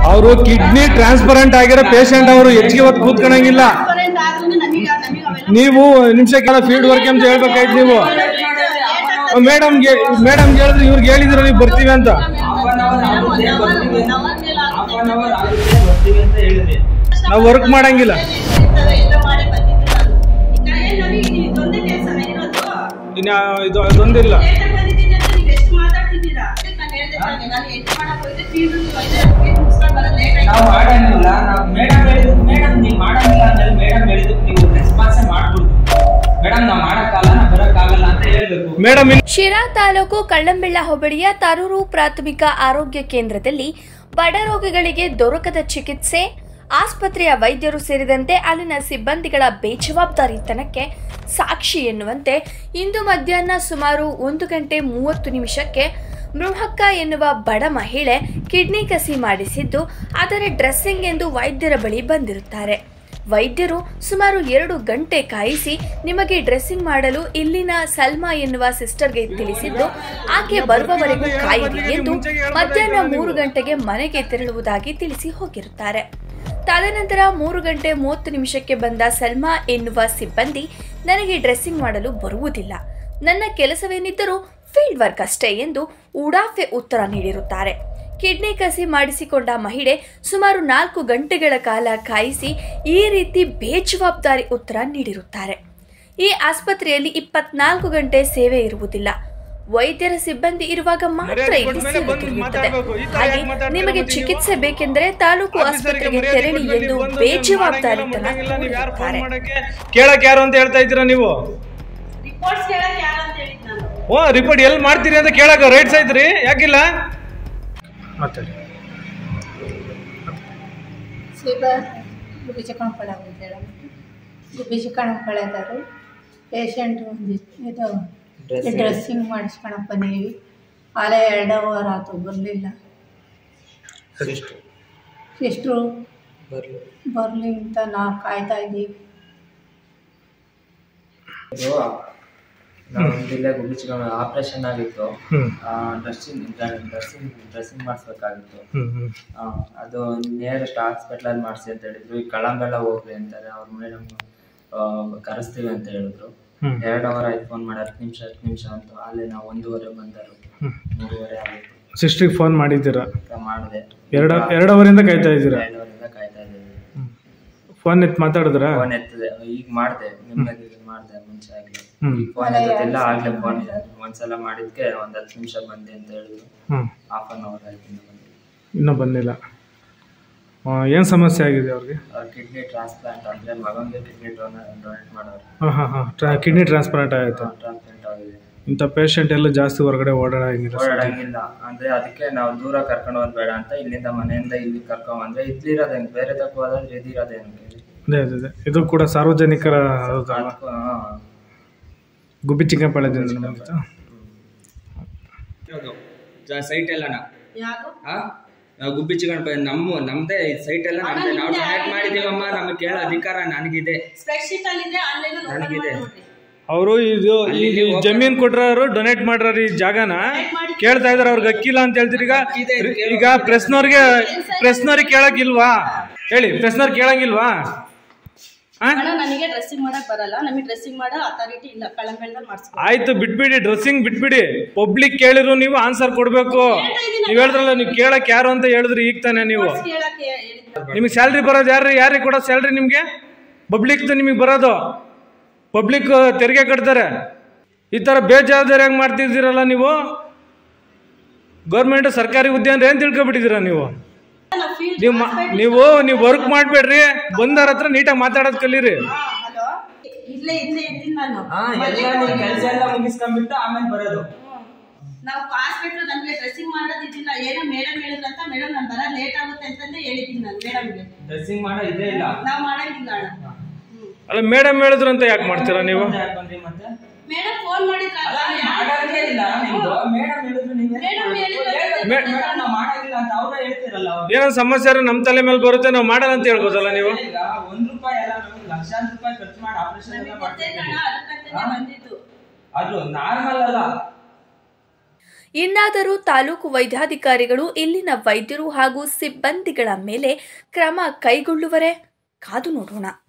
ಅವರು kidney transparent ಆಗಿರೋ patient ಅವರು ಹೆಚ್ಚಿಗೆ ಹೊತ್ತು ಕೂತ್ಕೊಳಂಗಿಲ್ಲ ಟ್ರಾನ್ಸ್ಪರೆಂಟ್ ಆದ್ರೂ ನಮಗೆ ನಮಗೆ ಅವೆಲ್ಲ ನೀವು ನಿಮಿಷಕ್ಕೆಲ್ಲ ಫೀಲ್ಡ್ ವರ್ಕ್ ಅಂತ ಹೇಳ್ಬೇಕಾಯ್ತು ನೀವು ಮೇಡಮ್ಗೆ ಮೇಡಮ್ಗೆ ಹೇಳಿದ್ರೆ ಇವ್ರಿಗೆ ಹೇಳಿದ್ರ ನೀವು ಬರ್ತೀವಿ ಅಂತ ಹಾಫ್ ಅನ್ ಅವರ್ ಆಗುತ್ತೆ ಬರ್ತೀವಿ ಅಂತ ಹಾಫ್ ಅನ್ ಅವರ್ ಆಗುತ್ತೆ ಬರ್ತೀವಿ ಅಂತ ಹೇಳಿದ್ರಿ ನಾವು ವರ್ಕ್ ಮಾಡಂಗಿಲ್ಲ ಎಲ್ಲ ಮಾಡಿ ಬಂದಿದ್ದು ನಾನು ಈಗ ಏನ್ ನಮಗೆ ಇದೊಂದೇ ಕೆಲಸನ ಇರೋದು ಇನ್ನ ಇದು ಅದೊಂದಿಲ್ಲ ಲೇಟಾಗಿ ಬಂದಿದ್ದೀನಿ ಅಂತ ನೀವು ಎಷ್ಟು ಮಾತಾಡ್ತಿದ್ದೀರಾ ಅದಕ್ಕೆ ನಾನು ಹೇಳ್ದೆ ತಾನೆ, ನಾನು ಎಂಟು ಮಾಡಕ್ ಹೋಗಿದ್ದೆ ಫೀಲ್ಡ್ ಫೀಲ್ಡ್ ಮುಗಿಸ್ಕೊಂಡು ಬರೋದು ಲೇಟ್ ನಾವು ಮಾಡಂಗಿಲ್ಲ ನಾವು ಮೇಡಮ್ ಹೇಳಿದ್ರು ಮೇಡಮ್ ನೀವು ಮಾಡಂಗಿಲ್ಲ ಅಂದ್ರೆ ಮೇಡಮ್ ಹೇಳಿದ್ರು ನೀವು ರೆಸ್ಪಾನ್ಸ್ ಮಾಡ್ಬಿಡ್ತು ಮೇಡಮ್ ನಾವು ಮಾಡಕ್ಕಾಗಲ್ಲ ನಾವು ಬರಕ್ಕಾಗಲ್ಲ ಅಂತ ಹೇಳ್ಬೇಕು ಮೇಡಮ್ ಶಿರಾ ತಾಲೂಕು ಕಳ್ಳಂಬೆಳ್ಳ ಹೋಬಳಿಯ ತರೂರು ಪ್ರಾಥಮಿಕ ಆರೋಗ್ಯ ಕೇಂದ್ರದಲ್ಲಿ ಬಡ ರೋಗಿಗಳಿಗೆ ದೊರಕದ ಚಿಕಿತ್ಸೆ ಆಸ್ಪತ್ರೆಯ ವೈದ್ಯರು ಸೇರಿದಂತೆ ಅಲ್ಲಿನ ಸಿಬ್ಬಂದಿಗಳ ಬೇಜವಾಬ್ದಾರಿತನಕ್ಕೆ ಸಾಕ್ಷಿ ಎನ್ನುವಂತೆ ಇಂದು ಮಧ್ಯಾಹ್ನ ಸುಮಾರು ಒಂದು ಗಂಟೆ ಮೂವತ್ತು ನಿಮಿಷಕ್ಕೆ ಮೃಹಕ್ಕ ಎನ್ನುವ ಬಡ ಮಹಿಳೆ ಕಿಡ್ನಿ ಕಸಿ ಮಾಡಿಸಿದ್ದು ಅದರ ಡ್ರೆಸ್ಸಿಂಗ್ ಎಂದು ವೈದ್ಯರ ಬಳಿ ಬಂದಿರುತ್ತಾರೆ ವೈದ್ಯರು ಸುಮಾರು ಎರಡು ಗಂಟೆ ಕಾಯಿಸಿ ನಿಮಗೆ ಡ್ರೆಸ್ಸಿಂಗ್ ಮಾಡಲು ಇಲ್ಲಿನ ಸಲ್ಮಾ ಎನ್ನುವ ಸಿಸ್ಟರ್ಗೆ ತಿಳಿಸಿದ್ದು ಆಕೆ ಬರುವವರೆಗೂ ಕಾಯಿರಿ ಎಂದು ಮಧ್ಯಾಹ್ನ ಮೂರು ಗಂಟೆಗೆ ಮನೆಗೆ ತೆರಳುವುದಾಗಿ ತಿಳಿಸಿ ಹೋಗಿರುತ್ತಾರೆ ತದನಂತರ ಮೂರು ಗಂಟೆ ಮೂವತ್ತು ನಿಮಿಷಕ್ಕೆ ಬಂದ ಸಲ್ಮಾ ಎನ್ನುವ ಸಿಬ್ಬಂದಿ ನನಗೆ ಡ್ರೆಸ್ಸಿಂಗ್ ಮಾಡಲು ಬರುವುದಿಲ್ಲ ನನ್ನ ಕೆಲಸವೇನಿದ್ದರೂ ಫೀಲ್ಡ್ ವರ್ಕ್ ಅಷ್ಟೇ ಎಂದು ಉಡಾಫೆ ಉತ್ತರ ನೀಡಿರುತ್ತಾರೆ ಕಿಡ್ನಿ ಕಸಿ ಮಾಡಿಸಿಕೊಂಡ ಮಹಿಳೆ ಸುಮಾರು ನಾಲ್ಕು ಗಂಟೆಗಳ ಕಾಲ ಕಾಯಿಸಿ ಈ ರೀತಿ ಬೇಜವಾಬ್ದಾರಿ ಉತ್ತರ ನೀಡಿರುತ್ತಾರೆ ಈ ಆಸ್ಪತ್ರೆಯಲ್ಲಿ ಇಪ್ಪತ್ನಾಲ್ಕು ಗಂಟೆ ಸೇವೆ ಇರುವುದಿಲ್ಲ ವೈದ್ಯರ ಸಿಬ್ಬಂದಿ ಇರುವಾಗ ಮಾತ್ರ ಮರ್ಯಾದೆ ಇಲ್ಲಿ ಕೊಟ್ಮೇಲೆ ಸೇವೆ ಬಂದು ದೊರೆಯುತ್ತದೆ ಮಾತಾಡ್ಬೇಕು. ಈ ತರ ಹಾಗೆ ಯಾಕ್ ಮಾತಾಡ್ತೀರ ನಿಮಗೆ ಮತ್ತೆ ನೀವು? ಚಿಕಿತ್ಸೆ ಬೇಕೆಂದರೆ ತಾಲೂಕು ಆಸ್ಪತ್ರೆಗೆ ತೆರಳಿ ಎಂದು ಬೇಜವಾಬ್ದಾರಿತನ ತೋರಿರುತ್ತಾರೆ ಕೇಳಕ್ ಯಾರು ಅಂತ ಹೇಳ್ತಾ ಇದ್ದೀರಾ ನೀವು ರಿಪೋರ್ಟ್ಸ್ ಕೇಳಕ್ ಯಾರು ಅಂತ ಹೇಳಿದ್ ನಾನು ಓ ರಿಪೋರ್ಟ್ ಎಲ್ಲಿ ಮಾಡ್ತೀರಿ ಅಂತ ಕೇಳಕ ರೈಟ್ಸ್ ಐತ್ರಿ ಯಾಕಿಲ್ಲ ಮಾತಾಡಿ ಶುಗರ್ ಗುಬ್ಬಿ ಚಿಕ್ಕಣಪಳ ಅಂತೇಳಿ ಗುಬ್ಬಿ ಚಿಕ್ಕಣಪಳದರು ಪೇಷಂಟ್ ಒಂದು ಇದು Dressing. ಡ್ರೆಸ್ಸಿಂಗ್ ಮಾಡಿಸ್ಕೊಳಕ್ ಬಂದೀವಿ ಆಲೇ ಎರಡು ಅವರ್ ಆಯ್ತು ಬರಲಿಲ್ಲ ಸಿಸ್ಟ್ರು ಬರ್ಲಿ ಬರಲಿ ಅಂತ ನಾವು ಕಾಯ್ತಾ ಇದ್ದೀವಿ ಇದು ನಾವು ಇಲ್ಲೇ ಗುಬ್ಬಿಚ್ಕೊಂಡು ಆಪರೇಷನ್ ಆಗಿತ್ತು ಹ್ಮ್ ಡ್ರೆಸ್ಸಿಂಗ್ ಡ್ರೆಸ್ಸಿಂಗ್ ಡ್ರೆಸ್ಸಿಂಗ್ ಮಾಡಿಸ್ಬೇಕಾಗಿತ್ತು ಹ್ಮ್ ಹ್ಮ್ ಆ, ಅದು ನಿಯರೆಸ್ಟ್ ಹಾಸ್ಪಿಟ್ಲಲ್ಲಿ ಮಾಡಿಸಿ ಅಂತ ಹೇಳಿದ್ರು ಈ ಕಳಂಬೆಲ್ಲ ಹೋಗ್ರಿ ಅಂತಾರೆ ಅವ್ರ ಮೇಡಮ್ ಕರೆಸ್ತೀವಿ ಅಂತ ಹೇಳಿದ್ರು ಹ್ಮ್. ಎರಡು ಅವರ್ ಆಯ್ತು ಫೋನ್ ಮಾಡಿ ಹತ್ತು ನಿಮಿಷ ಹತ್ತು ನಿಮಿಷ ಅಂತ ಅಲ್ಲೇ ನಾವು ಒಂದೂವರೆ ಬಂದರು ಹ್ಮ್. ಮೂರುವರೆ ಆಗಿತ್ತು ಸಿಸ್ಟ್ರಿಗೆ ಫೋನ್ ಮಾಡಿದ್ದೀರಾ ಮಾಡಿದೆ ಎರಡು ಎರಡು ಅವರಿಂದ ಕಾಯ್ತಾ ಇದ್ದೀರಾ ಎರಡೂವರೆಯಿಂದ ಕಾಯ್ತಾ ಇದ್ದೀವಿ ಫೋನ್ ಎತ್ ಮಾತಾಡಿದ್ರಾ ಫೋನ್ ಎತ್ತದೆ ಈಗ ಮಾಡಿದೆ ನಿಮ್ಮಲ್ಲಿ ಮಾಡಿದೆ ಮುಂಚೆ ಆಗಲಿ ಹ್ಮ್ ಫೋನ್ ಎತ್ತಿಲ್ಲ ಆಗ್ಲೇ ಫೋನ್ ಒಂದ್ಸಲ ಮಾಡಿದ್ಕೆ ಒಂದ್ ಹತ್ತು ನಿಮಿಷ ಬಂದೆ ಅಂತ ಹೇಳಿದ್ರು ಹ್ಮ್ ಹಾಫ್ ಅನ್ ಅವರ್ ಆಯ್ತು ಇನ್ನು ಬಂದಿಲ್ಲ ಇನ್ನೂ ಬಂದಿಲ್ಲ ಏನು ಸಮಸ್ಯೆ ಆಗಿದೆ ಅವ್ರಿಗೆ ಅವ್ರ ಕಿಡ್ನಿ ಟ್ರಾನ್ಸ್ಪ್ಲಾಂಟ್ ಅಂದ್ರೆ ಮಗನಿಗೆ ಕಿಡ್ನಿ ಡೊನೇಟ್ ಮಾಡೋರು ಹಾಂ ಹಾಂ ಹಾಂ ಟ್ರಾ ಕಿಡ್ನಿ ಟ್ರಾನ್ಸ್ಪ್ಲಾಂಟ್ ಆಯಿತು ಟ್ರಾನ್ಸ್ಪ್ಲಾಂಟ್ ಆಗಿದೆ ಇಂಥ ಪೇಷಂಟ್ ಎಲ್ಲ ಜಾಸ್ತಿ ಹೊರಗಡೆ ಓಡಾಡಂಗಿಲ್ಲ ಓಡಾಡಂಗಿಲ್ಲ ಅಂದ್ರೆ ಅದಕ್ಕೆ ನಾವು ದೂರ ಕರ್ಕೊಂಡು ಹೋದ್ ಬೇಡ ಅಂತ ಇಲ್ಲಿಂದ ಮನೆಯಿಂದ ಇಲ್ಲಿ ಕರ್ಕೊಂಡ್ ಬಂದ್ರೆ ಇದ್ಲಿರೋದು ಹೆಂಗ್ ಬೇರೆ ತಕ್ಕ ಹೋದ್ರೆ ಇದಿರೋದು ಹೆಂಗೆ ಅದೇ ಅದೇ ಅದೇ ಇದು ಕೂಡ ಸಾರ್ವಜನಿಕರ ಹೌದಲ್ವಾ? ಅದಕ್ಕೂ, ಹಾ. ಗುಬ್ಬಿ ಚಿಕ್ಕಪಾಳ್ಯದಿಂದ ಬಂದಿತ್ತು ಸೈಟ್ ಎಲ್ಲನ ಯಾರು ಆ ನಾವು ಗುಬ್ಬಿ ಚಿಕನ್ ನಮ್ಮ ನಮ್ದೇ ಸೈಟ್ ಎಲ್ಲ ನಮ್ದೇ ನಾವು ಡೊನೇಟ್ ಮಾಡಿದೀವಮ್ಮ ನಮಗೆ ಕೇಳೋ ಅಧಿಕಾರ ನನಗಿದೆ ಸ್ಪ್ರೆಡ್ಶೀಟ್ ಅಲ್ಲಿ ಇದೆ ಆನ್ಲೈನ್ ಅಲ್ಲಿ ಓಪನ್ ನನಗಿದೆ. ಮಾಡಿ ನೋಡ್ರಿ ಅವರು ಇದು ಈ ಜಮೀನ್ ಕೊಟ್ರವರು ಡೊನೇಟ್ ಮಾಡ್ರಾರ ಈ ಜಾಗನ ಕೇಳ್ತಾ ಇದಾರೆ ಅವ್ರಿಗೆ ಅಕ್ಕಿಲ್ಲ ಅಂತ ಹೇಳ್ತೀರಿ ಈಗ ಈಗ ಪ್ರೆಸ್ನವ್ರಿಗೆ ಪ್ರೆಸ್ನವ್ರಿಗೆ ಕೇಳಕ್ಕಿಲ್ವಾ ಹೇಳಿ ಪ್ರೆಸ್ನವ್ರಿಗೆ ಕೇಳಂಗಿಲ್ವಾ ಆ? ಅಣ್ಣ ನನಗೆ ಡ್ರೆಸ್ಸಿಂಗ್ ಮಾಡಕ್ ಬರಲ್ಲ ನಮಗೆ ಡ್ರೆಸ್ಸಿಂಗ್ ಮಾಡೋ ಅಥಾರಿಟಿ ಇಲ್ಲ ಕಳಂಬೆಳ್ದಲ್ಲಿ ಮಾಡಿಸ್ಕೊ ಆಯ್ತು ಬಿಟ್ಬಿಡಿ ಡ್ರೆಸ್ಸಿಂಗ್ ಬಿಟ್ಬಿಡಿ ಪಬ್ಲಿಕ್ ಕೇಳಿದ್ರು ನೀವು ಆನ್ಸರ್ ಕೊಡ್ಬೇಕು ನೀವ್ ಹೇಳಿದ್ರಲ್ಲ ನೀವು ಕೇಳಕ್ ಯಾರು ಅಂತ ಹೇಳಿದ್ರಿ ಈಗ ತಾನೆ ನೀವು ಕೇಳಕ್ಕೆ ಹೇಳಿದ್ರು ನಿಮಗೆ ಸ್ಯಾಲ್ರಿ ಬರೋದು ಯಾರು ಯಾರಿಗೆ ಕೊಡೋದು ಸ್ಯಾಲ್ರಿ ನಿಮಗೆ ಪಬ್ಲಿಕ್ ನಿಮಗೆ ಬರೋದು ಪಬ್ಲಿಕ್ ತೆರಿಗೆ ಕಟ್ತಾರೆ ಈ ಥರ ಬೇಜವಾಬ್ದಾರಿಯಾಗಿ ಮಾಡ್ತಿದ್ದೀರಲ್ಲ ನೀವು ಗೌರ್ಮೆಂಟ್ ಸರ್ಕಾರಿ ಹುದ್ದೆ ಅಂದ್ರೆ ಏನು ತಿಳ್ಕೊಬಿಟ್ಟಿದ್ದೀರಾ ನೀವು ನಾವು ಫೀಲ್ಡ್ ನೀವು ಮಾ- ನೀವು ನೀವು ವರ್ಕ್ ಮಾಡ್ಬೇಡ್ರಿ ಬಂದಾರ ಹತ್ರ ನೀಟಾಗಿ ಮಾತಾಡೋದು ಕಲೀರಿ ಹಲೋ ಇಲ್ಲೇ ಇಲ್ಲೇ ಇದ್ದೀನಿ ನಾನು ಹಾ ಎಲ್ಲ ನೀವು ಕೆಲಸ ಎಲ್ಲ ಮುಗಿಸ್ಕೊಂಡ್ಬಿಟ್ಟು ಆಮೇಲೆ ಬರೋದು ನಾವು ಹಾಸ್ಪಿಟ್ಲ್ ನಮ್ಗೆ ಡ್ರೆಸ್ಸಿಂಗ್ ಮಾಡೋದಿದ್ದಿಲ್ಲ ಏನೋ ಮೇಡಮ್ ಹೇಳಿದ್ರಂತ ಮೇಡಮ್ ನಾನು ಬರ ಲೇಟ್ ಆಗುತ್ತೆ ಅಂತಂದೇ ಹೇಳಿದ್ದೀನಿ ನಾನು ಮೇಡಮ್ಗೆ ಡ್ರೆಸ್ಸಿಂಗ್ ಮಾಡೋ ಇದೇ ಇಲ್ಲ ನಾವು ಮಾಡಂಗಿಲ್ಲ ಅಣ್ಣ ಹ್ಮ್ ಅಲ್ಲ ಮೇಡಮ್ ಹೇಳಿದ್ರು ಅಂತ ಯಾಕೆ ಮಾಡ್ತೀರಾ ನೀವು ಮತ್ತೆ ಯಾಕ್ ಬಂದ್ರಿ ಮತ್ತೆ ಮೇಡಮ್ ಫೋನ್ ಮಾಡಿದ್ರಲ್ಲ ಅಲ್ಲ ನೀವು ಮಾಡಂಗೇ ಇಲ್ಲ ನಿಮ್ದು ಮೇಡಮ್ ಹೇಳಿದ್ರು ನೀವೇ ಮೇಡಮ್ ಹೇಳಿದ್ರು ಮೇ- ಮೇಡಮ್ ನಾವು ಮಾಡಂಗಿಲ್ಲ ಅಂತ ಅವ್ರೇ ಹೇಳ್ತಿರಲ್ಲ ಅವ್ರು ಏನೋ ಸಮಸ್ಯೆ ಆದ್ರೆ ನಮ್ಮ ತಲೆ ಮೇಲೆ ಬರುತ್ತೆ ನಾವು ಮಾಡಲ್ಲ ಅಂತ ಹೇಳ್ಬೋದಲ್ಲ ನೀವು ಈಗ ಒಂದ್ ರೂಪಾಯಿ ಎಲ್ಲ ನಾವು ಲಕ್ಷಾಂತರ ರೂಪಾಯಿ ಖರ್ಚು ಮಾಡಿ ಆಪರೇಷನ್ ಎಲ್ಲ ಗೊತ್ತೈತೆ ಮಾಡ್ತೀವಿ ಅಣ್ಣ ಅದಕ್ಕಂತಾನೆ ಬಂದಿದ್ದು ಅದು ನಾರ್ಮಲ್ ಅಲ್ಲ ಇನ್ನಾದರೂ ತಾಲೂಕು ವೈದ್ಯಾಧಿಕಾರಿಗಳು ಇಲ್ಲಿನ ವೈದ್ಯರು ಹಾಗೂ ಸಿಬ್ಬಂದಿಗಳ ಮೇಲೆ ಕ್ರಮ ಕೈಗೊಳ್ಳುವರೆ ಕಾದು ನೋಡೋಣ